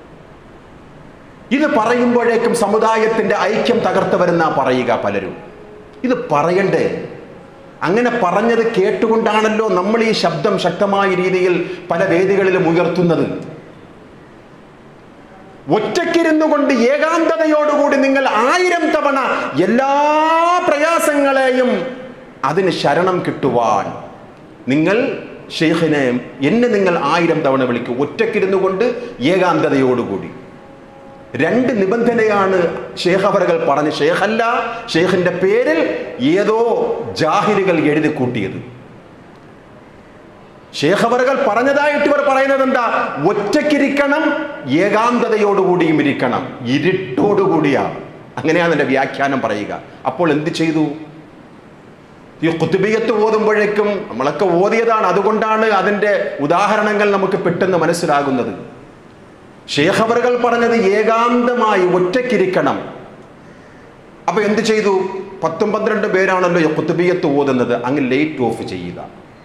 ഇത് പറയുമ്പോഴേക്കും സമുദായത്തിന്റെ ഐക്യം തകർത്ത് വരുന്ന പറയുക പലരും ഇത് പറയണ്ടേ അങ്ങനെ പറഞ്ഞത് കേട്ടുകൊണ്ടാണല്ലോ നമ്മൾ ഈ ശബ്ദം ശക്തമായ രീതിയിൽ പല വേദികളിലും ഉയർത്തുന്നത് ഒറ്റയ്ക്കിരുന്നു കൊണ്ട് ഏകാന്തതയോടുകൂടി നിങ്ങൾ ആയിരം തവണ എല്ലാ പ്രയാസങ്ങളെയും അതിന് ശരണം കിട്ടുവാൻ നിങ്ങൾ ഷെയ്ഖിനെ എന്നെ നിങ്ങൾ ആയിരം തവണ വിളിക്കും ഒറ്റയ്ക്കിരുന്നു കൊണ്ട് ഏകാന്തതയോടുകൂടി രണ്ട് നിബന്ധനയാണ് ഷേഖ് അവറുകൾ പറഞ്ഞ് ഷേഖല്ല ഷേഖിന്റെ പേരിൽ ഏതോ ജാഹിലുകൾ എഴുതി കൂട്ടിയത് ഷേഖ് അവറുകൾ പറഞ്ഞതായിട്ട് ഇവർ പറയുന്നത് എന്താ ഒറ്റയ്ക്കിരിക്കണം ഏകാന്തതയോടുകൂടിയും ഇരിക്കണം ഇരുട്ടോടുകൂടിയാ അങ്ങനെയാണ് എൻ്റെ വ്യാഖ്യാനം പറയുക അപ്പോൾ എന്ത് ചെയ്തു ഈ കുത്തുബിയത്ത് ഓതുമ്പോഴേക്കും നമ്മളൊക്കെ ഓതിയതാണ് അതുകൊണ്ടാണ് അതിൻ്റെ ഉദാഹരണങ്ങൾ നമുക്ക് പെട്ടെന്ന് മനസ്സിലാകുന്നത് ഷേഖ് അവറുകൾ പറഞ്ഞത് ഏകാന്തമായി ഒറ്റയ്ക്കിരിക്കണം അപ്പൊ എന്ത് ചെയ്തു പത്തും പന്ത്രണ്ട് പേരാണല്ലോ ഈ കുത്തുബിയത്ത് ഓതുന്നത് അങ്ങ് ലൈറ്റ് ഓഫ് ചെയ്യുക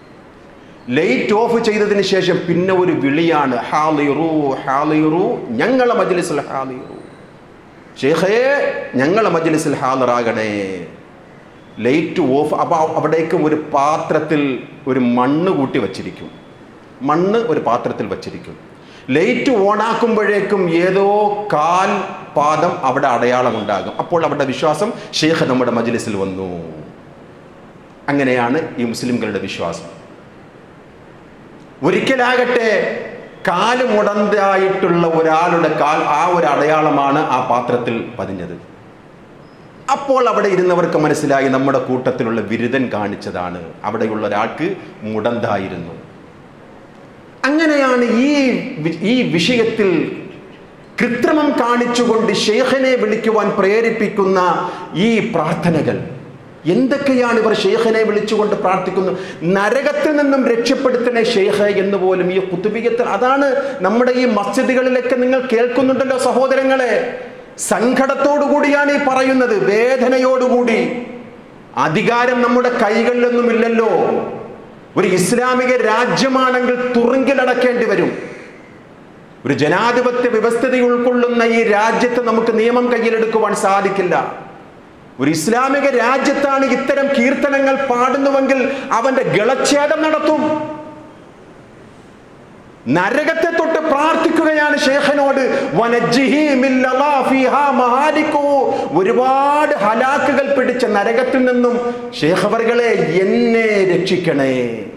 ലൈറ്റ് ഓഫ് ചെയ്തതിന് ശേഷം പിന്നെ ഒരു വിളിയാണ് ഹാലിറു ഹാലിറു ഞങ്ങളെ മജ്ലിസിൽ ഹാലിറു ഷേഖേ ഞങ്ങളെ മജ്ലിസിൽ ഹാലറാകണേ ലൈറ്റ് ഓഫ് അപ്പോൾ അവിടേക്ക് ഒരു പാത്രത്തിൽ ഒരു മണ്ണ് കൂട്ടി വച്ചിരിക്കും മണ്ണ് ഒരു പാത്രത്തിൽ വച്ചിരിക്കും ലൈറ്റ് ഓണാക്കുമ്പോഴേക്കും ഏതോ കാൽ പാദം അവിടെ അടയാളം ഉണ്ടാകും അപ്പോൾ അവിടെ വിശ്വാസം ഷേഖ് നമ്മുടെ മജ്ലിസിൽ വന്നു അങ്ങനെയാണ് ഈ മുസ്ലിംകളുടെ വിശ്വാസം ഒരിക്കലാകട്ടെ കാല് മുടന്തായിട്ടുള്ള ഒരാളുടെ കാൽ ആ ഒരു അടയാളമാണ് ആ പാത്രത്തിൽ പതിഞ്ഞത് അപ്പോൾ അവിടെ ഇരുന്നവർക്ക് മനസ്സിലായി നമ്മുടെ കൂട്ടത്തിലുള്ള ബിരുദൻ കാണിച്ചതാണ് അവിടെയുള്ള ഒരാൾക്ക് മുടന്തായിരുന്നു അങ്ങനെയാണ് ഈ വി- ഈ വിഷയത്തിൽ കൃത്രിമം കാണിച്ചുകൊണ്ട് ഷെയ്ഖിനെ വിളിക്കുവാൻ പ്രേരിപ്പിക്കുന്ന ഈ പ്രാർത്ഥനകൾ എന്തൊക്കെയാണ് ഇവർ ഷെയ്ഖിനെ വിളിച്ചുകൊണ്ട് പ്രാർത്ഥിക്കുന്നത് നരകത്തിൽ നിന്നും രക്ഷപ്പെടുത്തണേ ഷെയ്ഖ് എന്ന് പോലും ഈ കുത്തുബിയത്തിൽ അതാണ് നമ്മുടെ ഈ മസ്ജിദുകളിലൊക്കെ നിങ്ങൾ കേൾക്കുന്നുണ്ടല്ലോ സഹോദരങ്ങളെ സങ്കടത്തോടു കൂടിയാണ് ഈ പറയുന്നത് വേദനയോടുകൂടി അധികാരം നമ്മുടെ കൈകളിലൊന്നുമില്ലല്ലോ ഒരു ഇസ്ലാമിക രാജ്യമാണെങ്കിൽ തുറുങ്കിലടക്കേണ്ടി വരും ഒരു ജനാധിപത്യ വ്യവസ്ഥിതി ഉൾക്കൊള്ളുന്ന ഈ രാജ്യത്ത് നമുക്ക് നിയമം കയ്യിലെടുക്കുവാൻ സാധിക്കില്ല ഒരു ഇസ്ലാമിക രാജ്യത്താണ് ഇത്തരം കീർത്തനങ്ങൾ പാടുന്നുവെങ്കിൽ അവന്റെ ഗളച്ഛേദം നടത്തും നരകത്തെ തൊട്ട് പ്രാർത്ഥിക്കുകയാണ് ഷേഖനോട് വനജ്ജിഹി മിൻ ലളാ ഫീഹാ മഹാലിക്കു. ഒരുപാട് ഹലാക്കുകൾ പിടിച്ച നരകത്തിൽ നിന്നും ഷേഖവറുകളെ എന്നെ രക്ഷിക്കണേ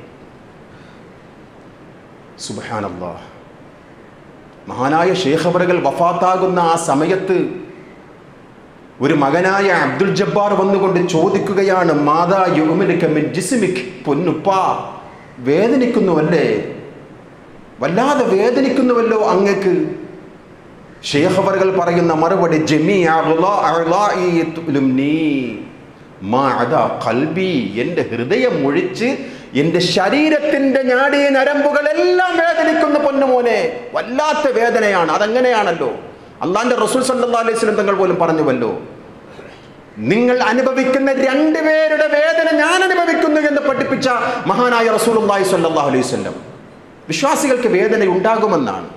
സുബാനല്ലാ മഹാനായ ഷേഖവറുകൾ വഫാത്താകുന്ന ആ സമയത്ത് ഒരു മകനായ അബ്ദുൽ ജബ്ബാർ വന്നുകൊണ്ട് ചോദിക്കുകയാണ് മാതാ യുമിലിക്കമിൻ ജിസ്മിക് പൊന്നുപ്പ വേദനിക്കുന്നുവല്ലേ വല്ലാതെ വേദനിക്കുന്നുവല്ലോ അങ്ങക്ക് ഷേഖ് അവറുകൾ പറയുന്ന മറുപടി ജമീ അഅ്ലാ- അഅ്ലാഇ തുലുംനീ. മാ അദാ ഖൽബി എൻ്റെ ഹൃദയം ഒഴിച്ച് എൻ്റെ ശരീരത്തിൻ്റെ ഞാടി നരമ്പുകളെല്ലാം വേദനിക്കുന്ന പൊന്നുമോനെ വല്ലാത്ത വേദനയാണ് അതെങ്ങനെയാണല്ലോ അള്ളാന്റെ റസൂൽ സല്ലല്ലാഹു അലൈഹി വസല്ലം തങ്ങൾ പോലും പറഞ്ഞുവല്ലോ നിങ്ങൾ അനുഭവിക്കുന്ന രണ്ടുപേരുടെ വേദന ഞാൻ അനുഭവിക്കുന്നു എന്ന് പഠിപ്പിച്ച മഹാനായ റസൂലുള്ളാഹി സ്വല്ലല്ലാഹു അലൈഹി വസല്ലം വിശ്വാസികൾക്ക് വേദന ഉണ്ടാകുമെന്നാണ്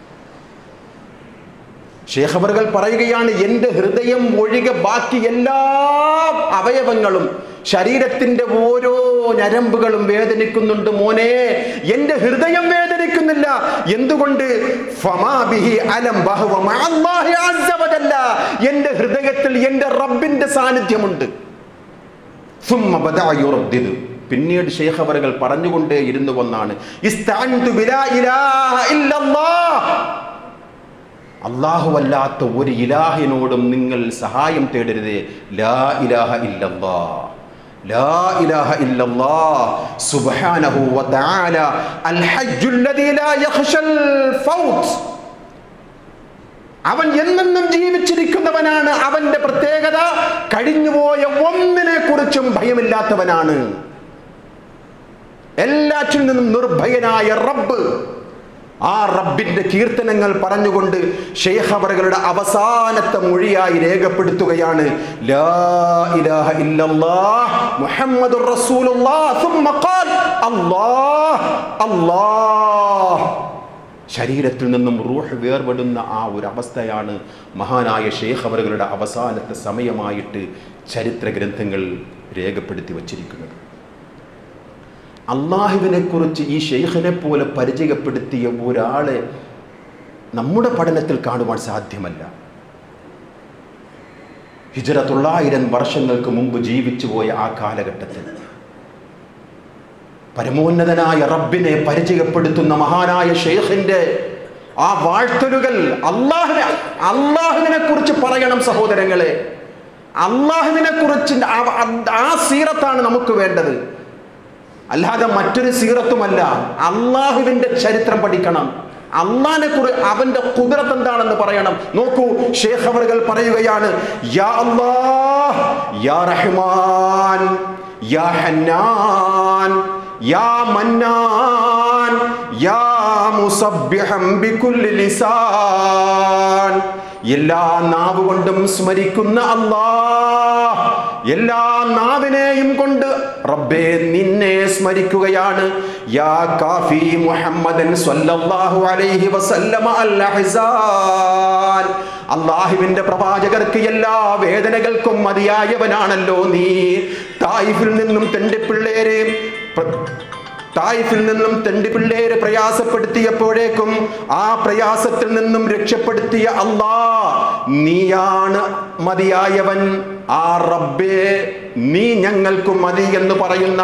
ഷേഖബറുകൾ പറയുകയാണ് എൻ്റെ ഹൃദയം ഒഴികെ ബാക്കി എല്ലാ അവയവങ്ങളും ശരീരത്തിൻ്റെ ഓരോ ഞരമ്പുകളും വേദനിക്കുന്നുണ്ട് മോനെ എൻ്റെ ഹൃദയം വേദനിക്കുന്നില്ല എന്തുകൊണ്ട് ഫമാ ബിഹി അലം ബഹുവ മഅല്ലാഹി അസ്സ വജല്ല. എൻ്റെ ഹൃദയത്തിൽ എൻ്റെ റബ്ബിൻ്റെ സാന്നിധ്യമുണ്ട് ثم بدأ يردد പിന്നീട് ഷെയ്ഖ് അവറുകൾ പറഞ്ഞുകൊണ്ടേ ഇരുന്നു വന്നാണ് ഇസ്തഅൻതു ബിലാ ഇലാഹ ഇല്ലല്ലാഹ്. അല്ലാഹുവല്ലാത്ത ഒരു ഇലാഹിനോടും നിങ്ങൾ സഹായം തേടരുതേ ലാ ഇലാഹ ഇല്ലല്ലാ ലാ ഇലാഹ ഇല്ലല്ലാ സുബ്ഹാനഹു വതആല അൽ ഹജ്ജുൽ ലദീ ലാ യഖ്ശൽ ഫൗത്ത് അവൻ എന്നെന്നും ജീവിച്ചിരിക്കുന്നവനാണ് അവന്റെ പ്രത്യേകത കഴിഞ്ഞുപോയ ഒന്നിനെ കുറിച്ചും ഭയമില്ലാത്തവനാണ് എല്ലാറ്റിൽ നിന്നും നിർഭയനായ റബ്ബ് ആ റബ്ബിന്റെ കീർത്തനങ്ങൾ പറഞ്ഞുകൊണ്ട് ഷെയ്ഖ് അവറുകളുടെ അവസാനത്തെ മൊഴിയായി രേഖപ്പെടുത്തുകയാണ് ലാ ഇലാഹ ഇല്ലല്ലാഹ് മുഹമ്മദുർ റസൂലുള്ളാഹ് ثم قال അല്ലാഹ് അല്ലാഹ് ശരീരത്തിൽ നിന്നും റൂഹ് വേർപെടുന്ന ആ ഒരു അവസ്ഥയാണ് മഹാനായ ഷെയ്ഖ് അവറുകളുടെ അവസാനത്തെ സമയമായിട്ട് ചരിത്ര ഗ്രന്ഥങ്ങൾ രേഖപ്പെടുത്തി വച്ചിരിക്കുന്നത് അള്ളാഹുവിനെ കുറിച്ച് ഈ ഷെയ്ഖിനെ പോലെ പരിചയപ്പെടുത്തിയ ഒരാളെ നമ്മുടെ പഠനത്തിൽ കാണുവാൻ സാധ്യമല്ല ഹിജറ തൊള്ളായിരം വർഷങ്ങൾക്ക് മുമ്പ് ജീവിച്ചു പോയ ആ കാലഘട്ടത്തിൽ പരമോന്നതനായ റബ്ബിനെ പരിചയപ്പെടുത്തുന്ന മഹാനായ ഷെയ്ഖിന്റെ ആ വാഴ്ത്തലുകൾ അള്ളാഹുവിനെ അള്ളാഹുവിനെ കുറിച്ച് പറയണം സഹോദരങ്ങളെ അള്ളാഹുവിനെ കുറിച്ച് ആ- ആ സീറത്താണ് നമുക്ക് വേണ്ടത് അല്ലാതെ മറ്റൊരു സീറത്തുമല്ല അള്ളാഹുവിന്റെ ചരിത്രം പഠിക്കണം അള്ളാഹിനെ കുറി അവന്റെ കുതിരത്ത് എന്താണെന്ന് പറയണം നോക്കൂ ഷേഖ് അവറുകൾ പറയുകയാണ് യാ അല്ലാഹ് യാ റഹ്മാൻ യാ ഹന്നാൻ യാ മന്നാൻ യാ മുസബ്ബിഹം ബികുല്ലി ലിസാൻ എല്ലാ നാവ് കൊണ്ടും സ്മരിക്കുന്ന അല്ലാഹ് എല്ലാ നാവിനെയും കൊണ്ട് റബ്ബേ നിന്നെ സ്മരിക്കുകയാണ് യാ കാഫി മുഹമ്മദൻ സ്വല്ലല്ലാഹു അലൈഹി വസല്ലമ അൽ അഹ്സാൻ അള്ളാഹുവിന്റെ പ്രവാചകർക്ക് എല്ലാ വേദനകൾക്കും മതിയായവനാണല്ലോ നീ തായിഫിൽ നിന്നും തന്റെ പിള്ളേരെ പ്ര- തായിഫിൽ നിന്നും തന്റെ പിള്ളേരെ പ്രയാസപ്പെടുത്തിയപ്പോഴേക്കും ആ പ്രയാസത്തിൽ നിന്നും രക്ഷപ്പെടുത്തിയ അല്ലാ നീയാണ് മതിയായവൻ ആ റബ്ബേ നീ ഞങ്ങൾക്ക് മതി എന്ന് പറയുന്ന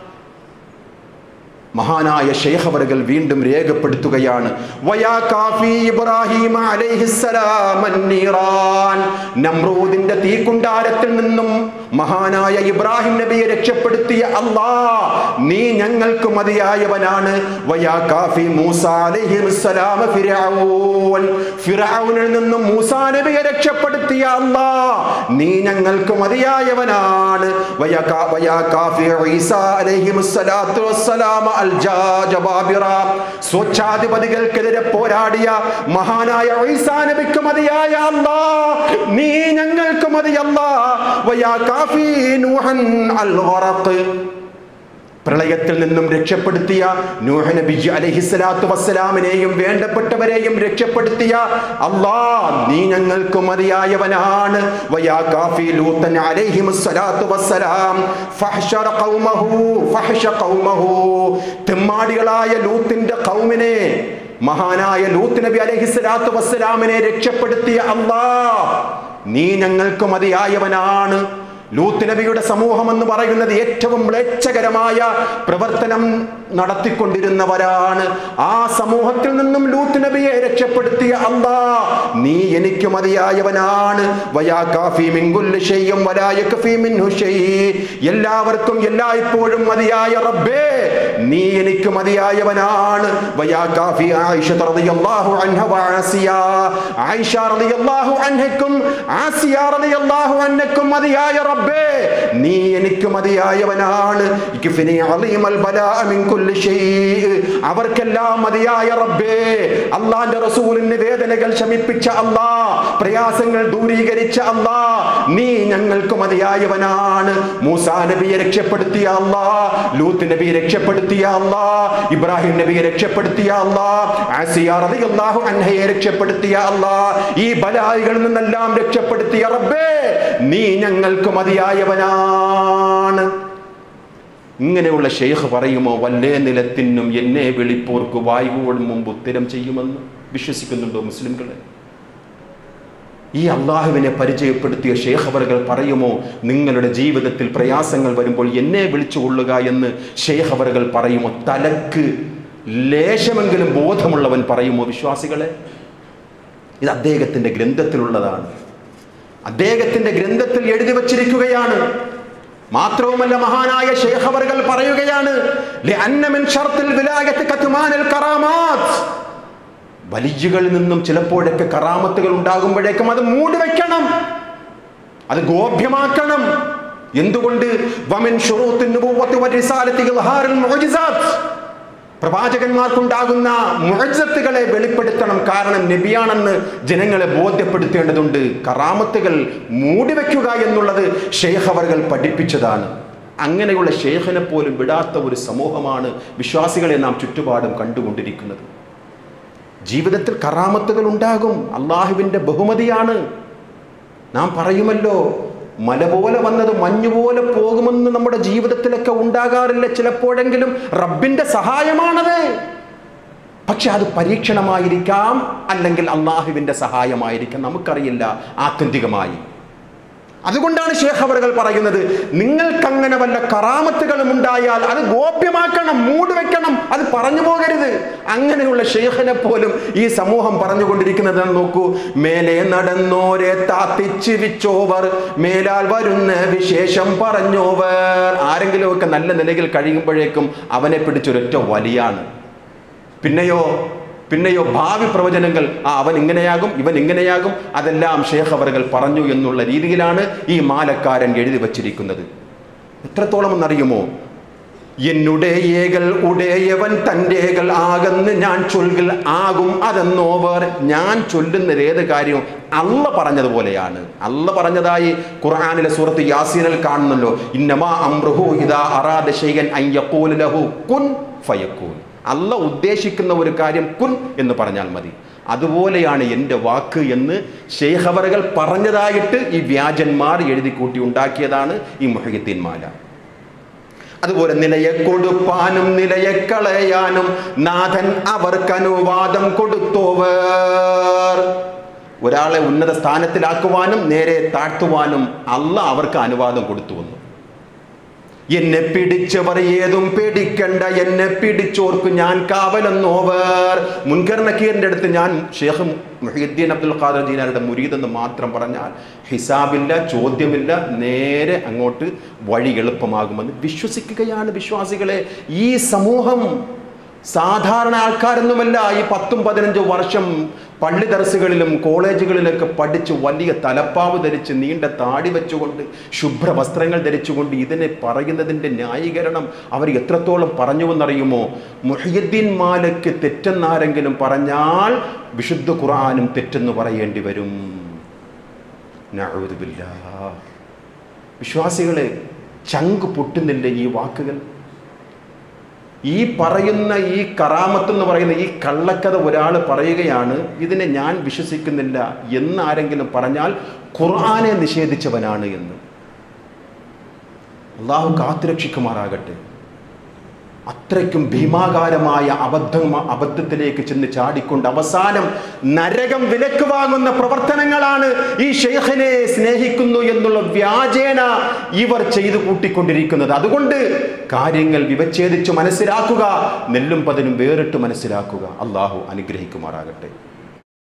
മഹാനായ ശൈഖവറുകൾ വീണ്ടും രേഖപ്പെടുത്തുകയാണ് വയാ കാഫി ഇബ്രാഹിം അലൈഹിസ്സലാം അന്നീറാൻ നമ്രൂദിന്റെ തീക്കുണ്ടാരത്തിൽ നിന്നും മഹാനായ ഇബ്രാഹിം നബിയെ രക്ഷപ്പെടുത്തിയ അല്ലാ നീ ഞങ്ങൾക്ക് മതിയായവനാണ് വയാ കാഫി മൂസ അലൈഹിസ്സലാം ഫിർഔൻ ഫിർഔനിൽ നിന്നും മൂസാ നബിയെ രക്ഷപ്പെടുത്തിയ അല്ലാ നീ ഞങ്ങൾക്ക് മതിയായവനാണ് വയാ കാ- വയാ കാഫി ഈസ അലൈഹിസ്സലാത്തു വസ്സലാം അൽ ജാജബാബിറ സ്വച്ഛാധിപതികൾക്കെതിരെ പോരാടിയ മഹാനായ ഈസാ നബിക്ക് മതിയായ അല്ലാ നീ ഞങ്ങൾക്ക് മതിയല്ല വയാ കാഫി നൂഹൻ അൽ ഗറഖ് പ്രളയത്തിൽ നിന്നും രക്ഷപ്പെടുത്തിയ നൂഹ് നബി അലഹിസ്സലാത്തു വസ്സലാമിനെയും വേണ്ടപ്പെട്ടവരെയും രക്ഷപ്പെടുത്തിയ അല്ലാ നീ ഞങ്ങൾക്ക് മതിയായവനാണ് വയാ കാഫി ലൂത്തൻ അലൈഹിമുസ്സലാത്തു വസ്സലാം ഫഹ്ശറ ഖൗമഹു ഫഹ്ശ ഖൗമഹു തെമ്മാടികളായ ലൂത്തിന്റെ ഖൗമിനെ മഹാനായ ലൂത്ത് നബി അലൈഹിസ്സലാത്തു വസ്സലാമിനെ രക്ഷപ്പെടുത്തിയ അല്ലാ നീ ഞങ്ങൾക്ക് മതിയായവനാണ് ലൂത്ത് നബിയുടെ സമൂഹം എന്ന് പറയുന്നത് ഏറ്റവും മ്ലേച്ഛകരമായ പ്രവർത്തനം നടത്തിക്കൊണ്ടിരുന്നവരാണ് ആ സമൂഹത്തിൽ നിന്നും ലൂത്ത് നബിയെ രക്ഷപ്പെടുത്തിയ അല്ലാ നീ എനിക്ക് മതിയായവനാണ് വയാ കാഫി മിൻ കുല്ലി ഷൈഇൻ വലാ യക്ഫി മിൻഹു ഷൈ എല്ലാവർക്കും എല്ലായ്പ്പോഴും മതിയായ റബ്ബേ നീ എനിക്ക് മതിയായവനാണ് വയാ കാഫി ആയിഷ റളിയല്ലാഹു അൻഹ വആസിയ ആയിഷ റളിയല്ലാഹു അൻഹക്കും ആസിയ റളിയല്ലാഹു അൻഹക്കും മതിയായ റബ്ബേ നീ എനിക്ക് മതിയായവനാണ് ഇക്ഫിനി അളീമൽ ബലാ മിൻ കുല്ലി ഷൈഇ അവർക്കെല്ലാം മതിയായ റബ്ബേ അള്ളാന്റെ റസൂലിന് വേദനകൾ ശമിപ്പിച്ച അല്ലാ പ്രയാസങ്ങൾ ദൂരീകരിച്ച അല്ലാ നീ ഞങ്ങൾക്ക് മതിയായവനാണ് മൂസാ നബിയെ രക്ഷപ്പെടുത്തിയ അല്ലാ ലൂത്ത് നബിയെ രക്ഷപ്പെടുത്തിയ അല്ലാ ഇബ്രാഹിം നബിയെ രക്ഷപ്പെടുത്തിയ അല്ലാ ആസിയ റളിയല്ലാഹു അൻഹയെ രക്ഷപ്പെടുത്തിയ അല്ലാ ഈ ബലായികളിൽ നിന്നെല്ലാം രക്ഷപ്പെടുത്തിയ റബ്ബേ നീ ഞങ്ങൾക്ക് മതിയായവനാണ് ഇങ്ങനെയുള്ള ഷെയ്ഖ് പറയുമോ വല്ലേ നിലത്തിനും എന്നെ വിളിപ്പോർക്ക് വായുവോട് മുമ്പ് ഉത്തരം ചെയ്യുമെന്ന് വിശ്വസിക്കുന്നുണ്ടോ മുസ്ലിംകളെ ഈ അള്ളാഹുവിനെ പരിചയപ്പെടുത്തിയ ഷേഖവറുകൾ പറയുമോ നിങ്ങളുടെ ജീവിതത്തിൽ പ്രയാസങ്ങൾ വരുമ്പോൾ എന്നെ വിളിച്ചുകൊള്ളുക എന്ന് ഷേഖവറുകൾ പറയുമോ തലക്ക് ലേശമെങ്കിലും ബോധമുള്ളവൻ പറയുമോ വിശ്വാസികളെ ഇത് അദ്ദേഹത്തിൻ്റെ ഗ്രന്ഥത്തിലുള്ളതാണ് അദ്ദേഹത്തിൻ്റെ ഗ്രന്ഥത്തിൽ എഴുതി വച്ചിരിക്കുകയാണ് മാത്രവുമല്ല മഹാനായ ഷേഖവറുകൾ പറയുകയാണ് "ലിഅന്ന മിൻ ഷർത്തിൽ വിലായത്ത് കത്മാനിൽ കറാമാത്ത്." വലിയകളിൽ നിന്നും ചിലപ്പോഴൊക്കെ കറാമത്തുകൾ ഉണ്ടാകുമ്പോഴേക്കും അത് മൂടി വെക്കണം അത് ഗോപ്യമാക്കണം എന്തുകൊണ്ട് വമിൻ ശുറൂത്തിൻ നുബുവ്വത്തി വരിസാലത്തി ഇൽഹാറിൽ മുഅ്ജിസാത്ത്. പ്രവാചകന്മാർക്കുണ്ടാകുന്ന മുഴജത്തുകളെ വെളിപ്പെടുത്തണം കാരണം നബിയാണെന്ന് ജനങ്ങളെ ബോധ്യപ്പെടുത്തേണ്ടതുണ്ട് കറാമത്തുകൾ മൂടിവെക്കുക എന്നുള്ളത് ഷെയ്ഖ് അവർകൾ പഠിപ്പിച്ചതാണ് അങ്ങനെയുള്ള ഷെയ്ഖിനെ പോലും വിടാത്ത ഒരു സമൂഹമാണ് വിശ്വാസികളെ നാം ചുറ്റുപാടും കണ്ടുകൊണ്ടിരിക്കുന്നത് ജീവിതത്തിൽ കറാമത്തുകൾ ഉണ്ടാകും അള്ളാഹുവിൻ്റെ ബഹുമതിയാണ് നാം പറയുമല്ലോ മല പോലെ വന്നത് മഞ്ഞുപോലെ പോകുമെന്ന് നമ്മുടെ ജീവിതത്തിലൊക്കെ ഉണ്ടാകാറില്ല ചിലപ്പോഴെങ്കിലും റബ്ബിന്റെ സഹായമാണത് പക്ഷെ അത് പരീക്ഷണമായിരിക്കാം അല്ലെങ്കിൽ അള്ളാഹുവിൻ്റെ സഹായമായിരിക്കാം നമുക്കറിയില്ല ആത്യന്തികമായി അതുകൊണ്ടാണ് ഷേഖ് അവറുകൾ പറയുന്നത് നിങ്ങൾക്കങ്ങനെ വല്ല കറാമത്തുകളും ഉണ്ടായാൽ അത് ഗോപ്യമാക്കണം മൂട് വെക്കണം അത് പറഞ്ഞു പോകരുത് അങ്ങനെയുള്ള ഷെയ്ഖിനെ പോലും ഈ സമൂഹം പറഞ്ഞുകൊണ്ടിരിക്കുന്നത് നോക്കൂ മേലെ നടന്നോരെ താത്തിച്ച് വിച്ചോവർ മേലാൽ വരുന്ന വിശേഷം പറഞ്ഞോവർ ആരെങ്കിലുമൊക്കെ നല്ല നിലയിൽ കഴിയുമ്പോഴേക്കും അവനെ പിടിച്ചൊരൊറ്റ വലിയാണ് പിന്നെയോ പിന്നെയോ ഭാവി പ്രവചനങ്ങൾ ആ അവൻ ഇങ്ങനെയാകും ഇവൻ ഇങ്ങനെയാകും അതെല്ലാം ഷേഖ് അവറുകൾ പറഞ്ഞു എന്നുള്ള രീതിയിലാണ് ഈ മാലക്കാരൻ എഴുതി വച്ചിരിക്കുന്നത് എത്രത്തോളം എന്നറിയുമോ എന്നുടെ ഏകൾ ഉടയവൻ തൻ്റെകൾ ആകെന്ന് ഞാൻ ചൊൽകിൽ ആകും അതെന്നോവർ ഞാൻ ചൊല്ലുന്നത് ഏത് കാര്യവും അല്ല പറഞ്ഞതുപോലെയാണ് അല്ല പറഞ്ഞതായി ഖുർആാനിലെ സൂറത്ത് യാസീനിൽ കാണുന്നല്ലോ ഇന്നമാ അമ്രുഹു ഇതാ അറാദ ശൈകൻ അയ്യക്കൂല ലഹു കുൻ ഫയക്കൂൻ അല്ല ഉദ്ദേശിക്കുന്ന ഒരു കാര്യം കുൻ എന്ന് പറഞ്ഞാൽ മതി അതുപോലെയാണ് എൻ്റെ വാക്ക് എന്ന് ഷെയ്ഖവറുകൾ പറഞ്ഞതായിട്ട് ഈ വ്യാജന്മാർ എഴുതി കൂട്ടി ഉണ്ടാക്കിയതാണ് ഈ മുഹഹിദ്ദീൻ മാല അതുപോലെ നിലയെ കൊടുപ്പാനും നിലയെ കളയാനും നാഥൻ അവർക്ക് അനുവാദം കൊടുത്തോവർ ഒരാളെ ഉന്നത സ്ഥാനത്തിലാക്കുവാനും നേരെ താഴ്ത്തുവാനും അല്ല അവർക്ക് അനുവാദം കൊടുത്തു വന്നു എന്നെ പിടിച്ചവർ ഏതും പേടിക്കണ്ട എന്നെ പിടിച്ചോർക്ക് ഞാൻ കാവലെന്നോവർ മുൻകർ നക്കീറിൻ്റെ അടുത്ത് ഞാൻ ഷേഖ് മുഹീദ്ദീൻ അബ്ദുൽ ഖാദർ ജീനാരുടെ മുരീദെന്ന് മാത്രം പറഞ്ഞാൽ ഹിസാബില്ല ചോദ്യമില്ല നേരെ അങ്ങോട്ട് വഴി എളുപ്പമാകുമെന്ന് വിശ്വസിക്കുകയാണ് വിശ്വാസികളെ ഈ സമൂഹം സാധാരണ ആൾക്കാരൊന്നുമല്ല ഈ പത്തും പതിനഞ്ചും വർഷം പള്ളി ദർസുകളിലും കോളേജുകളിലൊക്കെ പഠിച്ച് വലിയ തലപ്പാവ് ധരിച്ച് നീണ്ട താടി വെച്ചുകൊണ്ട് ശുഭ്ര വസ്ത്രങ്ങൾ ധരിച്ചുകൊണ്ട് ഇതിനെ പറയുന്നതിൻ്റെ ന്യായീകരണം അവർ എത്രത്തോളം പറഞ്ഞുവെന്നറിയുമോ മുഹിയുദ്ദീൻ മാലയ്ക്ക് തെറ്റെന്നാരെങ്കിലും പറഞ്ഞാൽ വിശുദ്ധ ഖുർആാനും തെറ്റെന്ന് പറയേണ്ടി വരും നഅൂദുബില്ലാ. വിശ്വാസികളെ ചങ്ക് പൊട്ടുന്നില്ല ഈ വാക്കുകൾ ഈ പറയുന്ന ഈ കറാമത്ത് എന്ന് പറയുന്ന ഈ കള്ളക്കഥ ഒരാൾ പറയുകയാണ് ഇതിനെ ഞാൻ വിശ്വസിക്കുന്നില്ല എന്ന് ആരെങ്കിലും പറഞ്ഞാൽ ഖുർആനെ നിഷേധിച്ചവനാണ് എന്ന് അള്ളാഹു കാത്തുരക്ഷിക്കുമാറാകട്ടെ അത്രയ്ക്കും ഭീമാകാരമായ അബദ്ധം അബദ്ധത്തിലേക്ക് ചെന്ന് ചാടിക്കൊണ്ട് അവസാനം നരകം വിലക്ക് വാങ്ങുന്ന പ്രവർത്തനങ്ങളാണ് ഈ ഷെയ്ഖിനെ സ്നേഹിക്കുന്നു എന്നുള്ള വ്യാജേന ഇവർ ചെയ്തു കൂട്ടിക്കൊണ്ടിരിക്കുന്നത് അതുകൊണ്ട് കാര്യങ്ങൾ വിവച്ഛേദിച്ച് മനസ്സിലാക്കുക നെല്ലും പതിനും വേറിട്ട് മനസ്സിലാക്കുക അള്ളാഹു അനുഗ്രഹിക്കുമാറാകട്ടെ